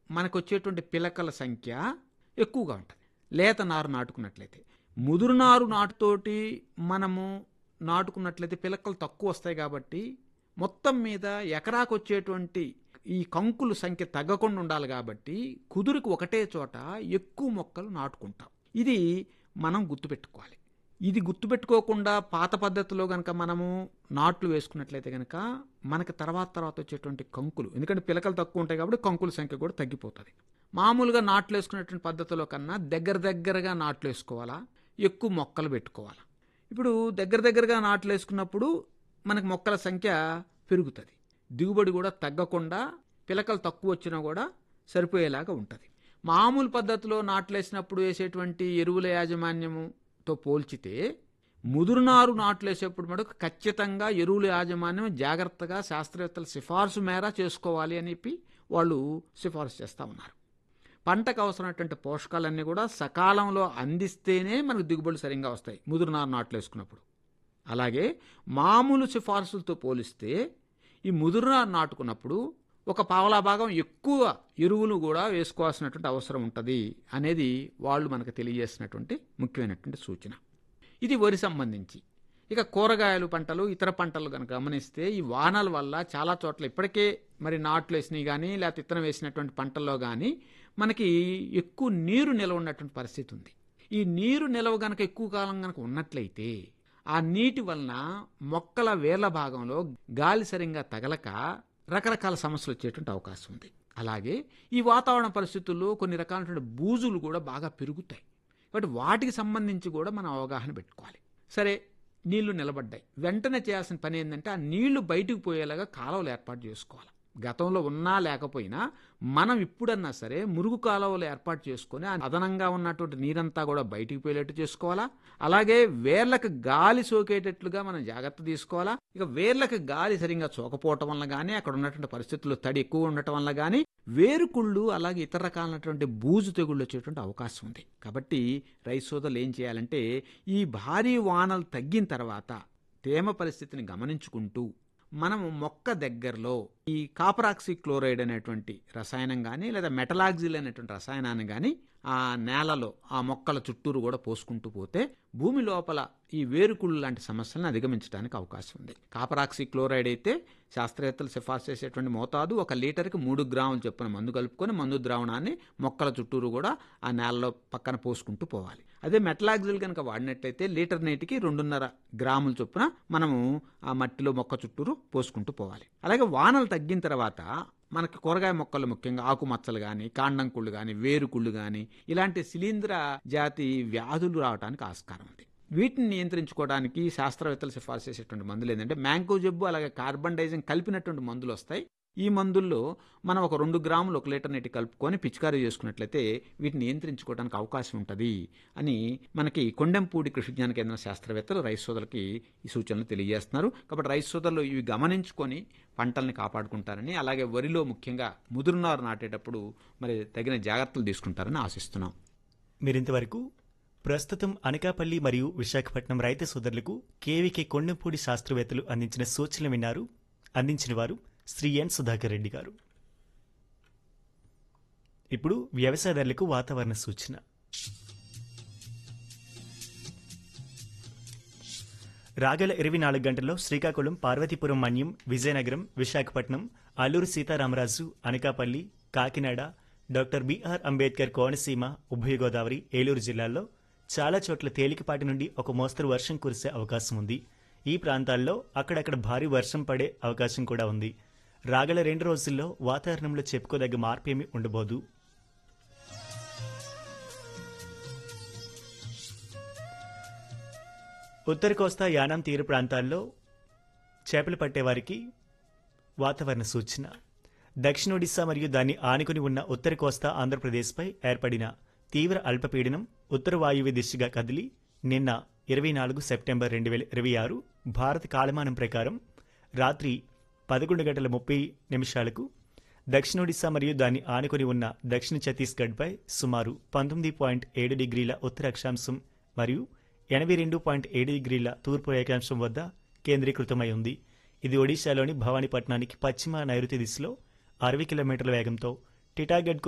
మనకు వచ్చేటువంటి పిలకల సంఖ్య ఎక్కువగా ఉంటుంది లేత నారు నాటుకున్నట్లయితే ముదురు నారు నాటుతోటి మనము నాటుకున్నట్లయితే పిలకలు తక్కువ వస్తాయి కాబట్టి మొత్తం మీద ఎకరాకు వచ్చేటువంటి ఈ కంకులు సంఖ్య తగ్గకుండా ఉండాలి కాబట్టి కుదురుకు ఒకటే చోట ఎక్కువ మొక్కలు నాటుకుంటాం ఇది మనం గుర్తుపెట్టుకోవాలి ఇది గుర్తుపెట్టుకోకుండా పాత పద్ధతిలో కనుక మనము నాట్లు వేసుకున్నట్లయితే కనుక మనకి తర్వాత తర్వాత వచ్చేటువంటి కంకులు ఎందుకంటే పిలకలు తక్కువ ఉంటాయి కాబట్టి కంకుల సంఖ్య కూడా తగ్గిపోతుంది మామూలుగా నాట్లు వేసుకునేటువంటి పద్ధతిలో కన్నా దగ్గర దగ్గరగా నాట్లు వేసుకోవాలా ఎక్కువ మొక్కలు పెట్టుకోవాలా ఇప్పుడు దగ్గర దగ్గరగా నాట్లు వేసుకున్నప్పుడు మనకి మొక్కల సంఖ్య పెరుగుతుంది దిగుబడి కూడా తగ్గకుండా పిలకలు తక్కువ వచ్చినా కూడా సరిపోయేలాగా ఉంటుంది మామూలు పద్ధతిలో నాట్లు వేసినప్పుడు వేసేటువంటి ఎరువుల యాజమాన్యముతో పోల్చితే ముదురునారు నాట్లు వేసేప్పుడు మటుకు ఖచ్చితంగా ఎరువుల యాజమాన్యం జాగ్రత్తగా శాస్త్రవేత్తల సిఫార్సు మేర చేసుకోవాలి అని చెప్పి వాళ్ళు సిఫార్సు చేస్తూ ఉన్నారు పంటకు అవసరమైనటువంటి పోషకాలన్నీ కూడా సకాలంలో అందిస్తేనే మనకు దిగుబడులు సరిగ్గా వస్తాయి ముదురునారు నాట్లు వేసుకున్నప్పుడు అలాగే మామూలు సిఫార్సులతో పోలిస్తే ఈ ముదురునారు నాటుకున్నప్పుడు ఒక పావలా భాగం ఎక్కువ ఎరువులు కూడా వేసుకోవాల్సినటువంటి అవసరం ఉంటుంది అనేది వాళ్ళు మనకు తెలియజేసినటువంటి ముఖ్యమైనటువంటి సూచన ఇది వరి సంబంధించి ఇక కూరగాయలు పంటలు ఇతర పంటలు కనుక గమనిస్తే ఈ వానల వల్ల చాలా చోట్ల ఇప్పటికే మరి నాట్లు వేసినవి కానీ లేకపోతే ఇత్తనం వేసినటువంటి పంటల్లో కానీ మనకి ఎక్కువ నీరు నిలవ ఉన్నటువంటి పరిస్థితి ఉంది ఈ నీరు నిలవ గనక ఎక్కువ కాలం గనక ఉన్నట్లయితే ఆ నీటి వలన మొక్కల వేర్ల భాగంలో గాలి సరిగ్గా తగలక రకరకాల సమస్యలు వచ్చేటువంటి అవకాశం ఉంది అలాగే ఈ వాతావరణ పరిస్థితుల్లో కొన్ని రకాలైనటువంటి బూజులు కూడా బాగా పెరుగుతాయి కాబట్టి వాటికి సంబంధించి కూడా మనం అవగాహన పెట్టుకోవాలి సరే నీళ్లు నిలబడ్డాయి వెంటనే చేయాల్సిన పని ఏంటంటే ఆ నీళ్లు బయటకు పోయేలాగా కాలువలు ఏర్పాటు చేసుకోవాలి గతంలో ఉన్నా లేకపోయినా మనం ఇప్పుడన్నా సరే మురుగు కాలువలు ఏర్పాటు చేసుకొని ఆ అదనంగా ఉన్నటువంటి నీరంతా కూడా బయటికి పోయేటట్టు చేసుకోవాలా అలాగే వేర్లకు గాలి సోకేటట్లుగా మనం జాగ్రత్త తీసుకోవాలా ఇక వేర్లకు గాలి సరిగ్గా సోకపోవటం వల్ల కానీ అక్కడ ఉన్నటువంటి పరిస్థితుల్లో తడి ఎక్కువ ఉండటం వల్ల కానీ వేరుకుళ్ళు అలాగే ఇతర రకాలైనటువంటి బూజు తెగుళ్ళు వచ్చేటువంటి అవకాశం ఉంది కాబట్టి రైతు సోదరులు ఏం చేయాలంటే ఈ భారీ వానలు తగ్గిన తర్వాత తేమ పరిస్థితిని గమనించుకుంటూ మనము మొక్క దగ్గరలో ఈ కాపరాక్సి క్లోరైడ్ అనేటువంటి రసాయనం కానీ లేదా మెటలాక్సిల్ అనేటువంటి రసాయనాన్ని కానీ ఆ నేలలో ఆ మొక్కల చుట్టూరు కూడా పోసుకుంటూ పోతే భూమి లోపల ఈ వేరుకుళ్ళు లాంటి సమస్యలను అధిగమించడానికి అవకాశం ఉంది కాపరాక్సి క్లోరైడ్ అయితే శాస్త్రవేత్తలు సిఫార్సు చేసేటువంటి మోతాదు ఒక లీటర్కి మూడు గ్రాములు చొప్పున మందు కలుపుకొని మందు ద్రావణాన్ని మొక్కల చుట్టూరు కూడా ఆ నేలలో పక్కన పోసుకుంటూ పోవాలి అదే మెటలాక్సిల్ కనుక వాడినట్లయితే లీటర్ నీటికి రెండున్నర గ్రాముల చొప్పున మనము ఆ మట్టిలో మొక్క చుట్టూరు పోసుకుంటూ పోవాలి అలాగే వానలు తగ్గిన తర్వాత మనకి కూరగాయ మొక్కలు ముఖ్యంగా ఆకుమచ్చలు కానీ కాండంకుళ్ళు కానీ వేరుకుళ్ళు కానీ ఇలాంటి శిలీంద్ర జాతి వ్యాధులు రావడానికి ఆస్కారం ఉంది వీటిని నియంత్రించుకోవడానికి శాస్త్రవేత్తలు సిఫార్సు చేసేటువంటి మందులు ఏంటంటే మ్యాంగో జబ్బు అలాగే కార్బన్ డైజింగ్ కలిపినటువంటి మందులు వస్తాయి ఈ మందుల్లో మనం ఒక రెండు గ్రాములు ఒక లీటర్ నీటి కలుపుకొని పిచికారీ చేసుకున్నట్లయితే వీటిని నియంత్రించుకోవడానికి అవకాశం ఉంటుంది అని మనకి కొండెంపూడి కృషి విజ్ఞాన కేంద్ర శాస్త్రవేత్తలు రైతు సోదరులకి ఈ సూచనలు తెలియజేస్తున్నారు కాబట్టి రైతు సోదరులు ఇవి గమనించుకొని పంటల్ని కాపాడుకుంటారని అలాగే వరిలో ముఖ్యంగా ముదురునారు నాటేటప్పుడు మరి తగిన జాగ్రత్తలు తీసుకుంటారని ఆశిస్తున్నాం మీరింతవరకు ప్రస్తుతం అనకాపల్లి మరియు విశాఖపట్నం రైతు సోదరులకు కేవీకే కొండంపూడి శాస్త్రవేత్తలు అందించిన సూచనలు విన్నారు అందించిన వారు శ్రీ ఎన్ సుధాకర్ రెడ్డి గారు ఇప్పుడు వ్యవసాయదారులకు వాతావరణ సూచన రాగల ఇరవై నాలుగు గంటల్లో శ్రీకాకుళం పార్వతీపురం మన్యం విజయనగరం విశాఖపట్నం అల్లూరు సీతారామరాజు అనకాపల్లి కాకినాడ డాక్టర్ బిఆర్ అంబేద్కర్ కోనసీమ ఉభయ గోదావరి ఏలూరు జిల్లాల్లో చాలా చోట్ల తేలికపాటి నుండి ఒక మోస్తరు వర్షం కురిసే అవకాశం ఉంది ఈ ప్రాంతాల్లో అక్కడక్కడ భారీ వర్షం పడే అవకాశం కూడా ఉంది రాగల రెండు రోజుల్లో వాతావరణంలో చెప్పుకోదగ్గ మార్పేమీ ఉండబోదు ఉత్తర కోస్తా యానాం తీర ప్రాంతాల్లో చేపలు పట్టేవారికి వాతావరణ సూచన దక్షిణ ఒడిశా మరియు దాన్ని ఆనుకుని ఉన్న ఉత్తర కోస్తా ఆంధ్రప్రదేశ్పై ఏర్పడిన తీవ్ర అల్పపీడనం ఉత్తర వాయువ్య దిశగా కదిలి నిన్న ఇరవై నాలుగు సెప్టెంబర్ రెండు వేల ఇరవై ఆరు భారత కాలమానం ప్రకారం రాత్రి పదకొండు గంటల ముప్పై నిమిషాలకు దక్షిణ ఒడిశా మరియు దాన్ని ఆనుకుని ఉన్న దక్షిణ ఛత్తీస్గఢ్పై సుమారు పంతొమ్మిది పాయింట్ ఏడు డిగ్రీల ఉత్తర అక్షాంశం మరియు ఎనభై రెండు పాయింట్ ఏడు డిగ్రీల తూర్పు రేఖాంశం వద్ద కేంద్రీకృతమై ఉంది ఇది ఒడిశాలోని భవానీపట్నానికి పశ్చిమ నైరుతి దిశలో అరవై కిలోమీటర్ల వేగంతో టిటాగఢ్కు